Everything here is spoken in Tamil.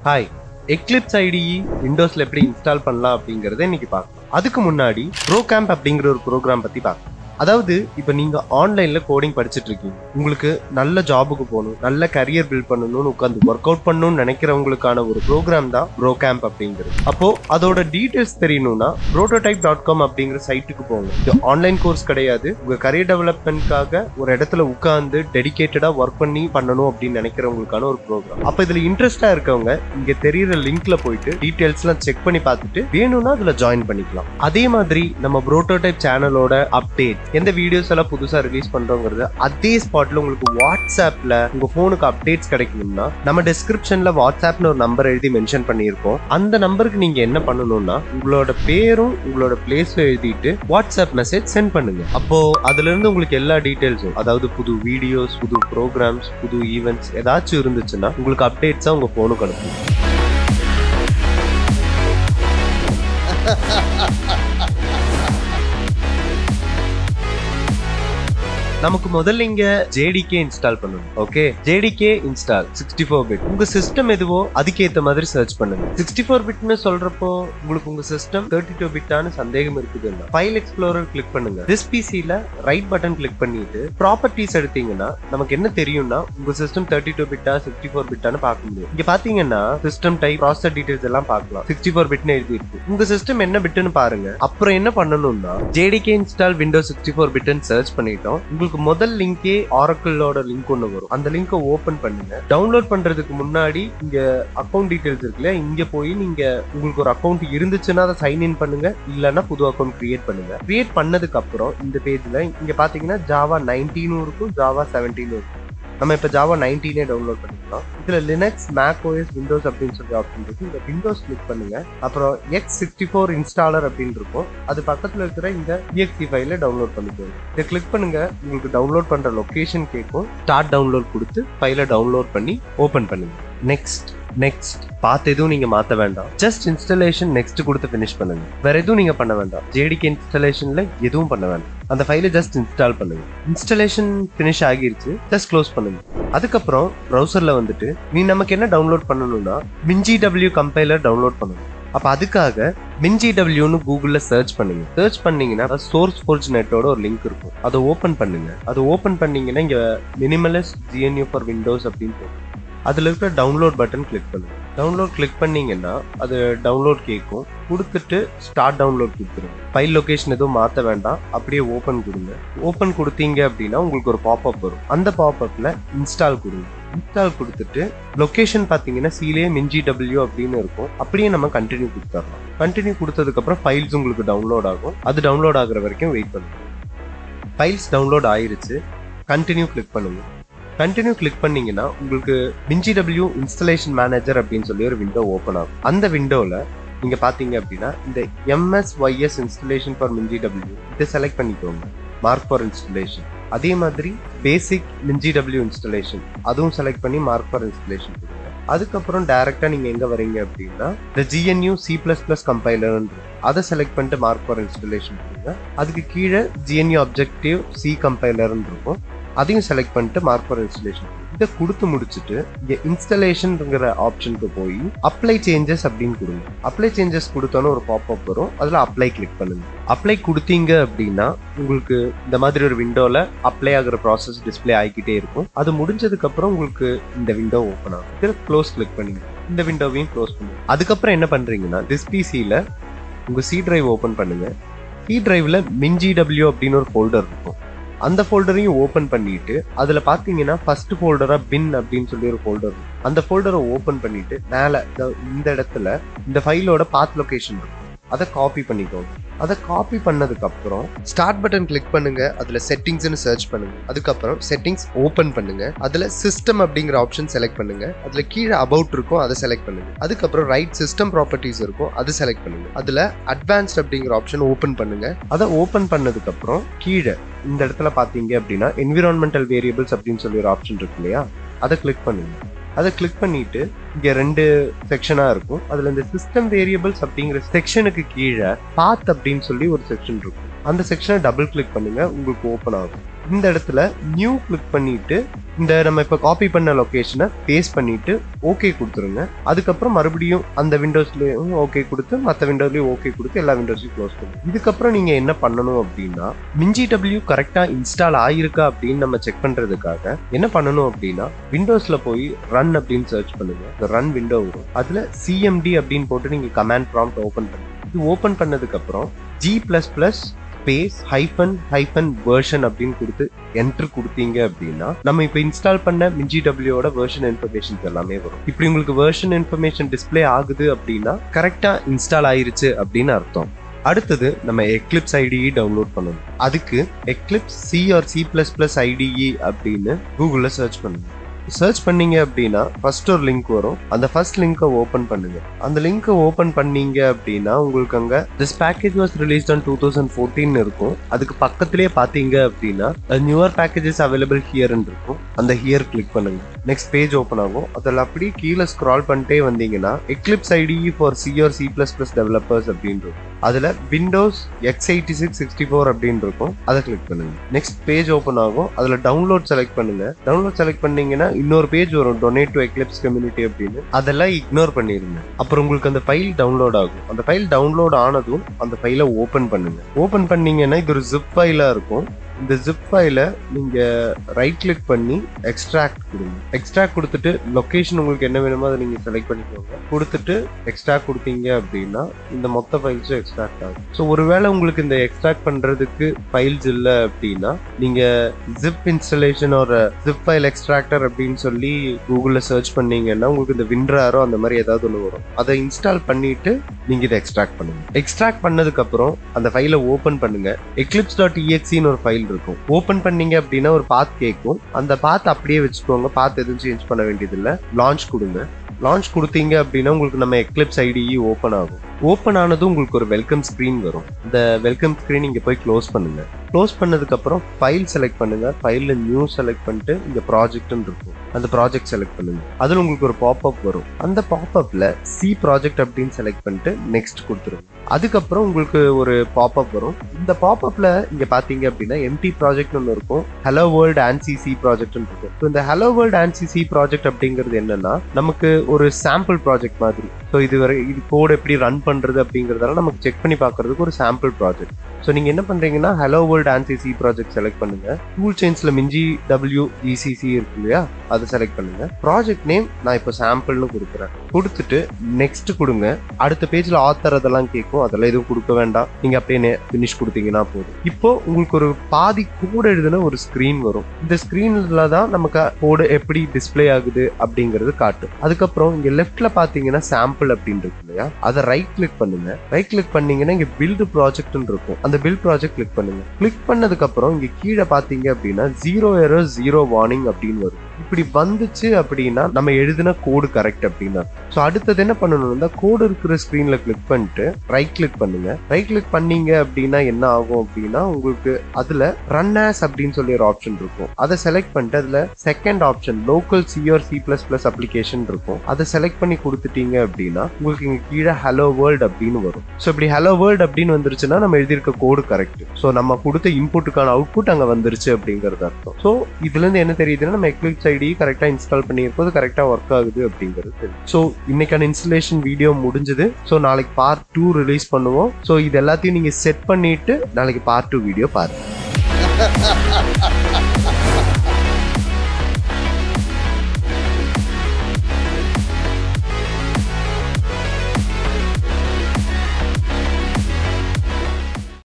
ஹாய் எக்லிப்ஸ் ஐடிஇ விண்டோஸ்ல எப்படி இன்ஸ்டால் பண்ணலாம் அப்படிங்கறத இன்னைக்கு பார்க்கலாம் அதுக்கு முன்னாடி ப்ரோ கேம்ப் அப்படிங்கிற ஒரு ப்ரோக்ராம் பத்தி பார்க்கலாம் அதாவது இப்போ நீங்க ஆன்லைன்ல கோடிங் படிச்சுட்டு இருக்கீங்க உங்களுக்கு நல்ல ஜாபுக்கு போகணும் நல்ல கரியர் பில்ட் பண்ணணும்னு உட்காந்து ஒர்க் அவுட் பண்ணணும்னு நினைக்கிறவங்களுக்கான ஒரு ப்ரோக்ராம் தான் ப்ரோ கேம்ப் அப்படிங்கிறது அப்போ அதோட டீடைல்ஸ் தெரியணும்னா ப்ரோட்டோடைப் டாட் காம் அப்படிங்கிற சைட்டுக்கு போங்க இது ஆன்லைன் கோர்ஸ் கிடையாது உங்க கரியர் டெவலப்மெண்ட்காக ஒரு இடத்துல உட்காந்து டெடிகேட்டடா ஒர்க் பண்ணி பண்ணணும் அப்படின்னு நினைக்கிறவங்களுக்கான ஒரு ப்ரோக்ராம் அப்ப இதுல இன்ட்ரெஸ்டா இருக்கவங்க இங்க தெரியுற லிங்க்ல போயிட்டு டீடைல்ஸ்லாம் செக் பண்ணி பார்த்துட்டு வேணும்னா அதுல ஜாயின் பண்ணிக்கலாம் அதே மாதிரி நம்ம ப்ரோட்டோடைப் சேனலோட அப்டேட் எந்த வீடியோஸ் எல்லாம் புதுசா ரிலீஸ் பண்றோங்கிறது அதே ஸ்பாட்ல உங்களுக்கு வாட்ஸ்அப்ல உங்க போனுக்கு அப்டேட்ஸ் கிடைக்கணும்னா நம்ம டிஸ்கிரிப்ஷன்ல வாட்ஸ்அப்னு ஒரு நம்பர் எழுதி மென்ஷன் பண்ணியிருக்கோம் அந்த நம்பருக்கு நீங்க என்ன பண்ணணும்னா உங்களோட பேரும் உங்களோட பிளேஸும் எழுதிட்டு வாட்ஸ்அப் மெசேஜ் சென்ட் பண்ணுங்க அப்போ அதுல இருந்து உங்களுக்கு எல்லா டீடைல்ஸும் அதாவது புது வீடியோஸ் புது ப்ரோக்ராம்ஸ் புது ஈவெண்ட்ஸ் ஏதாச்சும் இருந்துச்சுன்னா உங்களுக்கு அப்டேட்ஸா உங்க போனுக்கு அனுப்பும் நமக்கு முதல்ல இங்க ஜேடிகே இன்ஸ்டால் பண்ணணும் okay JDK install sixty four bit உங்க சிஸ்டம் எதுவோ அதுக்கேத்த மாதிரி சர்ச் பண்ணுங்க சிக்ஸ்டி ஃபோர் பிட்னு சொல்றப்போ உங்களுக்கு உங்க சிஸ்டம் தேர்ட்டி டூ பிட்டான சந்தேகம் இருக்குதுன்னா ஃபைல் எக்ஸ்ப்ளோரர் கிளிக் பண்ணுங்க திஸ் பிசில ரைட் பட்டன் கிளிக் பண்ணிட்டு ப்ராப்பர்ட்டிஸ் எடுத்தீங்கன்னா நமக்கு என்ன தெரியும்னா உங்க சிஸ்டம் தேர்ட்டி டூ பிட்டா சிக்ஸ்டி ஃபோர் பிட்டான்னு பார்க்க முடியும் இங்க பாத்தீங்கன்னா சிஸ்டம் டைப் ப்ராசஸர் டீடைல்ஸ் எல்லாம் பார்க்கலாம் சிக்ஸ்டி ஃபோர் பிட்னு எழுதி இருக்கு உங்க சிஸ்டம் என்ன பிட்டுன்னு பாருங்க அப்புறம் என்ன பண்ணணும்னா JDK install windows sixty four பிட்னு சர்ச் பண்ணிட்டோம் உங்களுக்கு முதல் லிங்கே ஆரக்கிளோட லிங்க் ஒன்று வரும் அந்த லிங்கை ஓபன் பண்ணுங்க டவுன்லோட் பண்றதுக்கு முன்னாடி இங்க அக்கௌண்ட் டீடைல்ஸ் இருக்குல்ல இங்க போய் நீங்க உங்களுக்கு ஒரு அக்கௌண்ட் இருந்துச்சுன்னா அதை சைன் இன் பண்ணுங்க இல்லைன்னா புது அக்கௌண்ட் கிரியேட் பண்ணுங்க கிரியேட் பண்ணதுக்கு அப்புறம் இந்த பேஜ்ல இங்க பாத்தீங்கன்னா ஜாவா நைன்டீனும் இருக்கும் ஜாவா செவன்டீனும் இருக்கும் நம்ம இப்போ ஜாவா நைன்டீனே டவுன்லோட் பண்ணிக்கலாம் இதுல லினக்ஸ் மேக் ஓஎஸ் விண்டோஸ் அப்படின்னு சொல்லி ஆப்ஷன் இருக்கு இந்த விண்டோஸ் கிளிக் பண்ணுங்க அப்புறம் எக்ஸ் சிக்ஸ்டி ஃபோர் இன்ஸ்டாலர் அப்படின்னு இருக்கும் அது பக்கத்துல இருக்கிற இந்த exe ஃபைல டவுன்லோட் பண்ணிக்கோங்க இதை கிளிக் பண்ணுங்க உங்களுக்கு டவுன்லோட் பண்ற லொகேஷன் கேட்கும் ஸ்டார்ட் டவுன்லோட் கொடுத்து ஃபைலை டவுன்லோட் பண்ணி ஓபன் பண்ணுங்க நெக்ஸ்ட் நெக்ஸ்ட் பார்த்து எதுவும் நீங்க மாத்த வேண்டாம் ஜஸ்ட் இன்ஸ்டலேஷன் நெக்ஸ்ட் கொடுத்து ஃபினிஷ் பண்ணுங்க வேற எதுவும் நீங்க பண்ண வேண்டாம் ஜேடிகே இன்ஸ்டலேஷன்ல எதுவும் பண்ண வேண்டாம் அந்த ஃபைலை ஜஸ்ட் இன்ஸ்டால் பண்ணுங்க இன்ஸ்டலேஷன் ஃபினிஷ் ஆகிருச்சு ஜஸ்ட் க்ளோஸ் பண்ணுங்க அதுக்கப்புறம் ப்ரௌசர்ல வந்துட்டு நீ நமக்கு என்ன டவுன்லோட் பண்ணணும்னா மிஞ்சி டபிள்யூ கம்பைலர் டவுன்லோட் பண்ணணும் அப்ப அதுக்காக மிஞ்சி டபிள்யூன்னு கூகுள்ல சர்ச் பண்ணுங்க சர்ச் பண்ணீங்கன்னா சோர்ஸ் ஃபோர்ஜ் நெட்டோட ஒரு லிங்க் இருக்கும் அதை ஓபன் பண்ணுங்க அதை ஓபன் பண்ணீங்கன்னா இங்க மினிமலிஸ்ட் ஜிஎன்யூ ஃபார் விண்டோஸ் அப்படின்னு போகும் அதுல இருக்கிற டவுன்லோட் பட்டன் கிளிக் பண்ணுங்க டவுன்லோட் கிளிக் பண்ணீங்கன்னா அது டவுன்லோட் கேட்கும் கொடுத்துட்டு ஸ்டார்ட் டவுன்லோட் கொடுத்துருங்க ஃபைல் லொகேஷன் எதுவும் மாற்ற வேண்டாம் அப்படியே ஓப்பன் கொடுங்க ஓப்பன் கொடுத்தீங்க அப்படின்னா உங்களுக்கு ஒரு பாப்அப் வரும் அந்த பாப்அப்ல இன்ஸ்டால் கொடுங்க இன்ஸ்டால் கொடுத்துட்டு லொகேஷன் பார்த்தீங்கன்னா சீலே மிஞ்சி டபிள்யூ அப்படின்னு இருக்கும் அப்படியே நம்ம கண்டினியூ கொடுத்துடலாம் கண்டினியூ கொடுத்ததுக்கப்புறம் ஃபைல்ஸ் உங்களுக்கு டவுன்லோட் ஆகும் அது டவுன்லோட் ஆகுற வரைக்கும் வெயிட் பண்ணுங்க ஃபைல்ஸ் டவுன்லோட் ஆயிருச்சு கண்டினியூ கிளிக் பண்ணுங்க கண்டினியூ கிளிக் பண்ணீங்கன்னா உங்களுக்கு மிஞ்சி டபிள்யூ இன்ஸ்டலேஷன் மேனேஜர் அப்படின்னு சொல்லி ஒரு விண்டோ ஓப்பன் ஆகும் அந்த விண்டோவில் நீங்க பாத்தீங்க அப்படின்னா இந்த எம்எஸ்ஒய்எஸ் இன்ஸ்டலேஷன் ஃபார் மிஞ்சி டபிள்யூ இதை செலக்ட் பண்ணிக்கோங்க மார்க் ஃபார் இன்ஸ்டலேஷன் அதே மாதிரி பேசிக் மிஞ்சி டபிள்யூ இன்ஸ்டலேஷன் அதுவும் செலக்ட் பண்ணி மார்க் ஃபார் இன்ஸ்டலேஷன் கொடுங்க அதுக்கப்புறம் டைரக்டா நீங்க எங்க வரீங்க அப்படின்னா இந்த GNU C plus plus compiler அதை செலக்ட் பண்ணிட்டு மார்க் ஃபார் இன்ஸ்டலேஷன் கொடுங்க அதுக்கு கீழே ஜிஎன்யூ அப்ஜெக்டிவ் சி கம்பைலர்னு இருக்கும் அதையும் செலக்ட் பண்ணிட்டு மார்க் ஃபார் இன்ஸ்டலேஷன் இதை கொடுத்து முடிச்சுட்டு இங்க இன்ஸ்டலேஷன்ங்கிற ஆப்ஷனுக்கு போய் அப்ளை சேஞ்சஸ் அப்படின்னு கொடுங்க அப்ளை சேஞ்சஸ் கொடுத்தோன்னு ஒரு பாப்அப் வரும் அதுல அப்ளை கிளிக் பண்ணுங்க அப்ளை கொடுத்தீங்க அப்படின்னா உங்களுக்கு இந்த மாதிரி ஒரு விண்டோல அப்ளை ஆகுற ப்ராசஸ் டிஸ்ப்ளே ஆகிக்கிட்டே இருக்கும் அது முடிஞ்சதுக்கு அப்புறம் உங்களுக்கு இந்த விண்டோ ஓப்பன் ஆகும் இதில் க்ளோஸ் கிளிக் பண்ணுங்க இந்த விண்டோவையும் க்ளோஸ் பண்ணுங்க அதுக்கப்புறம் என்ன பண்றீங்கன்னா திஸ் பிசியில் உங்க சி டிரைவ் ஓப்பன் பண்ணுங்க சி டிரைவ்ல மிஞ்சி டபிள்யூ அப்படின்னு ஒரு ஃபோல்டர் இருக்கும் அந்த ஃபோல்டரையும் ஓப்பன் பண்ணிட்டு அதுல பாத்தீங்கன்னா ஃபர்ஸ்ட் ஃபோல்டரா பின் அப்படின்னு சொல்லி ஒரு ஃபோல்டர் இருக்கும் அந்த ஃபோல்டரை ஓப்பன் பண்ணிட்டு மேல இந்த- இந்த இடத்துல இந்த ஃபைலோட பாத் லொகேஷன் இருக்கும் அதை காப்பி பண்ணிக்கோங்க அதை காப்பி பண்ணதுக்கு அப்புறம் ஸ்டார்ட் பட்டன் கிளிக் பண்ணுங்க அதுல செட்டிங்ஸ்னு சர்ச் பண்ணுங்க அதுக்கப்புறம் செட்டிங்ஸ் ஓபன் பண்ணுங்க அதுல சிஸ்டம் அப்படிங்கிற ஆப்ஷன் செலக்ட் பண்ணுங்க அதுல கீழே அபவுட் இருக்கும் அதை செலக்ட் பண்ணுங்க அதுக்கப்புறம் ரைட் சிஸ்டம் ப்ராப்பர்ட்டிஸ் இருக்கும் அது செலக்ட் பண்ணுங்க அதுல அட்வான்ஸ்ட் அப்படிங்கிற ஆப்ஷன் ஓபன் பண்ணுங்க அதை ஓபன் பண்ணதுக்கு அப்புறம் கீழே இந்த இடத்துல பாத்தீங்க அப்படின்னா என்விரான்மெண்டல் வேரியபிள்ஸ் அப்படின்னு சொல்லி ஒரு ஆப்ஷன் இருக்கு இல்லையா அதை கிளிக் பண்ணுங்க அதை கிளிக் பண்ணிட்டு இங்க ரெண்டு செக்ஷனா இருக்கும் அதுல இந்த சிஸ்டம் வேரியபிள்ஸ் அப்படிங்கிற செக்ஷனுக்கு கீழே பாத் அப்படின்னு சொல்லி ஒரு செக்ஷன் இருக்கும் அந்த செக்ஷனை டபுள் கிளிக் பண்ணுங்க உங்களுக்கு ஓப்பன் ஆகும் இந்த இடத்துல நியூ கிளிக் பண்ணிட்டு இந்த நம்ம இப்போ காப்பி பண்ண லொகேஷனை பேஸ்ட் பண்ணிட்டு ஓகே கொடுத்துருங்க அதுக்கப்புறம் மறுபடியும் அந்த விண்டோஸ்லயும் ஓகே கொடுத்து மற்ற விண்டோஸ்லயும் ஓகே கொடுத்து எல்லா விண்டோஸையும் க்ளோஸ் பண்ணுங்க இதுக்கப்புறம் நீங்க என்ன பண்ணணும் அப்படின்னா மிஞ்சி டபிள்யூ கரெக்டா இன்ஸ்டால் ஆயிருக்கா அப்படின்னு நம்ம செக் பண்றதுக்காக என்ன பண்ணணும் அப்படின்னா விண்டோஸ்ல போய் ரன் அப்படின்னு சர்ச் பண்ணுங்க ரன் விண்டோ வரும் அதுல சிஎம்டி அப்படின்னு போட்டு நீங்க கமாண்ட் ப்ராம்ப்ட் ஓபன் பண்ணுங்க இது ஓபன் பண்ணதுக்கு அப்புறம் G plus plus space hyphen hyphen version அப்படின்னு கொடுத்து என்ட்ரு கொடுத்தீங்க அப்படின்னா நம்ம இப்போ இன்ஸ்டால் பண்ண மிஞ்சி டபிள்யூட வேர்ஷன் இன்ஃபர்மேஷன்ஸ் எல்லாமே வரும் இப்படி உங்களுக்கு வேர்ஷன் இன்ஃபர்மேஷன் டிஸ்ப்ளே ஆகுது அப்படின்னா கரெக்டா இன்ஸ்டால் ஆயிருச்சு அப்படின்னு அர்த்தம் அடுத்தது நம்ம எக்லிப்ஸ் ஐடிஇ டவுன்லோட் பண்ணணும் அதுக்கு Eclipse C or C plus plus IDE அப்படின்னு கூகுளில் சர்ச் பண்ணுங்க சர்ச் பண்ணீங்க அப்படின்னா ஃபர்ஸ்ட் ஒரு லிங்க் வரும் அந்த ஃபர்ஸ்ட் லிங்கை ஓப்பன் பண்ணுங்க அந்த லிங்கை ஓப்பன் பண்ணீங்க அப்படின்னா உங்களுக்கு அங்க this package was released on two thousand fourteen இருக்கும் அதுக்கு பக்கத்திலே பார்த்தீங்க அப்படின்னா நியூவர் பேக்கேஜஸ் அவைலபிள் ஹியர்னு இருக்கும் அந்த ஹியர் கிளிக் பண்ணுங்க நெக்ஸ்ட் பேஜ் ஓப்பன் ஆகும் அதில் அப்படியே கீழே ஸ்க்ரால் பண்ணிட்டே வந்தீங்கன்னா Eclipse IDE for C or C plus plus developers அப்படின்னு இருக்கும் அதில் windows X eighty six sixty four அப்படின்னு இருக்கும் அதை கிளிக் பண்ணுங்க நெக்ஸ்ட் பேஜ் ஓப்பன் ஆகும் அதில் டவுன்லோட் செலக்ட் பண்ணுங்க டவுன்லோட் செலக்ட் பண்ணீங்கன்னா இன்னொரு பேஜ் வரும் டொனேட் டு எக்லிப்ஸ் கம்யூனிட்டி அப்படின்னு அதெல்லாம் இக்னோர் பண்ணிருங்க அப்புறம் உங்களுக்கு அந்த ஃபைல் டவுன்லோட் ஆகும் அந்த ஃபைல் டவுன்லோட் ஆனதும் அந்த ஃபைலை ஓப்பன் பண்ணுங்க ஓப்பன் பண்ணீங்கன்னா இது ஒரு ஜிப் ஃபைலா இருக்கும் இந்த ஜிப் ஃபைல நீங்க ரைட் கிளிக் பண்ணி எக்ஸ்ட்ராக்ட் கொடுங்க எக்ஸ்ட்ராக்ட் கொடுத்துட்டு லொகேஷன் உங்களுக்கு என்ன வேணுமோ அதை நீங்க செலக்ட் பண்ணிக்கோங்க கொடுத்துட்டு எக்ஸ்ட்ராக்ட் கொடுத்தீங்க அப்படின்னா இந்த மொத்த ஃபைல்ஸும் எக்ஸ்ட்ராக்ட் ஆகும் ஸோ ஒருவேளை உங்களுக்கு இந்த எக்ஸ்ட்ராக்ட் பண்றதுக்கு ஃபைல்ஸ் இல்லை அப்படின்னா நீங்க ஜிப் இன்ஸ்டலேஷன் ஒரு ஜிப் ஃபைல் எக்ஸ்ட்ராக்டர் அப்படின்னு சொல்லி கூகுள்ல சர்ச் பண்ணீங்கன்னா உங்களுக்கு இந்த விண்ட்ராரோ அந்த மாதிரி ஏதாவது ஒன்று வரும் அதை இன்ஸ்டால் பண்ணிட்டு நீங்க இதை எக்ஸ்ட்ராக்ட் பண்ணுங்க எக்ஸ்ட்ராக்ட் பண்ணதுக்கு அப்புறம் அந்த ஃபைலை ஓபன் பண்ணுங்க எக்லிப்ஸ் டாட் இஎக்ஸின்னு ஒரு ஃபைல் இருக்கும் ஓபன் பண்ணீங்க அப்படின்னா ஒரு பாத் கேட்கும் அந்த பாத் அப்படியே வச்சுக்கோங்க பாத் எதுவும் சேஞ்ச் பண்ண வேண்டியது இல்லை லான்ச் கொடுங்க லான்ச் கொடுத்தீங்க அப்படின்னா உங்களுக்கு நம்ம எக்லிப்ஸ் ஐடிஇ ஓப்பன் ஆகும் ஓப்பன் ஆனதும் உங்களுக்கு ஒரு வெல்கம் ஸ்க்ரீன் வரும் இந்த வெல்கம் ஸ்க்ரீன் இங்கே போய் க்ளோஸ் பண்ணுங்க க்ளோஸ் பண்ணதுக்கு அப்புறம் ஃபைல் செலக்ட் பண்ணுங்க ஃபைல்ல நியூ செலக்ட் பண்ணிட்டு இங்க ப்ராஜெக்ட்னு இருக்கும் அந்த ப்ராஜெக்ட் செலக்ட் பண்ணுங்க அதுல உங்களுக்கு ஒரு பாப்அப் வரும் அந்த பாப்அப்ல சி ப்ராஜெக்ட் அப்படின்னு செலக்ட் பண்ணிட்டு நெக்ஸ்ட் கொடுத்துருங்க அதுக்கப்புறம் உங்களுக்கு ஒரு பாப்அப் வரும் இந்த பாப்அப்ல இங்க பாத்தீங்க அப்படின்னா எம்டி ப்ராஜெக்ட் ஒன்று இருக்கும் hello world ANSI C project இருக்கும் ஸோ இந்த hello world ANSI C project அப்படிங்கிறது என்னன்னா நமக்கு ஒரு சாம்பிள் ப்ராஜெக்ட் மாதிரி ஸோ இது வரை இது கோட் எப்படி ரன் பண்றது அப்படிங்கறதால நமக்கு செக் பண்ணி பார்க்கறதுக்கு ஒரு சாம்பிள் ப்ராஜெக்ட் ஸோ நீங்க என்ன பண்றீங்கன்னா hello world ANSI C project select பண்ணுங்க டூல் செயின்ஸ்ல மிஞ்சி டபிள்யூ இசிசி இருக்கு இல்லையா அதை செலக்ட் பண்ணுங்க ப்ராஜெக்ட் நேம் நான் இப்போ சாம்பிள்னு கொடுக்குறேன் கொடுத்துட்டு நெக்ஸ்ட் கொடுங்க அடுத்த பேஜ்ல ஆத்தர் அதெல்லாம் கேட்கும் அதெல்லாம் எதுவும் கொடுக்க வேண்டாம் நீங்க அப்படியே ஃபினிஷ் கொடுத்தீங்கன்னா போதும் இப்போ உங்களுக்கு ஒரு பாதி கோடு எழுதுன ஒரு ஸ்கிரீன் வரும் இந்த ஸ்கிரீன்ல தான் நமக்கு கோடு எப்படி டிஸ்ப்ளே ஆகுது அப்படிங்கிறது காட்டும் அதுக்கப்புறம் இங்க லெஃப்ட்ல பாத்தீங்கன்னா சாம்பிள் அப்படின்னு இருக்கு இல்லையா அதை ரைட் கிளிக் பண்ணுங்க ரைட் கிளிக் பண்ணீங்கன்னா இங்க பில்டு ப்ராஜெக்ட் இருக்கும் அந்த பில்ட் ப்ராஜெக்ட் கிளிக் பண்ணுங்க கிளிக் பண்ணதுக்கு அப்புறம் இங்க கீழே பாத்தீங்க அப்படின்னா ஜீரோ எரர் ஜீரோ வார்னிங் அப்படின்னு வரும் இப்படி வந்துச்சு அப்படின்னா நம்ம எழுதின கோடு கரெக்ட் அப்படின்னா ஸோ அடுத்தது என்ன பண்ணணும்னா கோடு இருக்கிற ஸ்க்ரீன்ல கிளிக் பண்ணிட்டு ரைட் கிளிக் பண்ணுங்க ரைட் கிளிக் பண்ணீங்க அப்படின்னா என்ன ஆகும் அப்படின்னா உங்களுக்கு அதுல ரன் ஆஸ் அப்படின்னு சொல்லி ஒரு ஆப்ஷன் இருக்கும் அதை செலக்ட் பண்ணிட்டு அதுல second option local C or C plus plus application இருக்கும் அதை செலக்ட் பண்ணி கொடுத்துட்டீங்க அப்படின்னா உங்களுக்கு இங்க கீழே ஹலோ வேர்ல்ட் அப்படின்னு வரும் ஸோ இப்படி ஹலோ வேர்ல்ட் அப்படின்னு வந்துருச்சுன்னா நம்ம எழுதியிருக்க கோடு கரெக்ட் ஸோ நம்ம கொடுத்த இன்புட்டுக்கான அவுட்புட் அங்க வந்துருச்சு அப்படிங்கிறது அர்த்தம் ஸோ இதுல இருந்து என்ன தெரியுதுன்னா நம்ம எக்லிப்ஸ் ஐடி கரெக்டாக இன்ஸ்டால் பண்ணியிருப்போது கரெக்டாக ஒர்க் ஆகுது அப்படிங்கிறது தெரியும் ஸோ இன்னைக்கான இன்ஸ்டலேஷன் வீடியோ முடிஞ்சது ஸோ நாளைக்கு பார்ட் டூ ரிலீஸ் பண்ணுவோம் ஸோ இது எல்லாத்தையும் நீங்கள் செட் பண்ணிட்டு நாளைக்கு பார்ட் டூ வீடியோ பாருங்க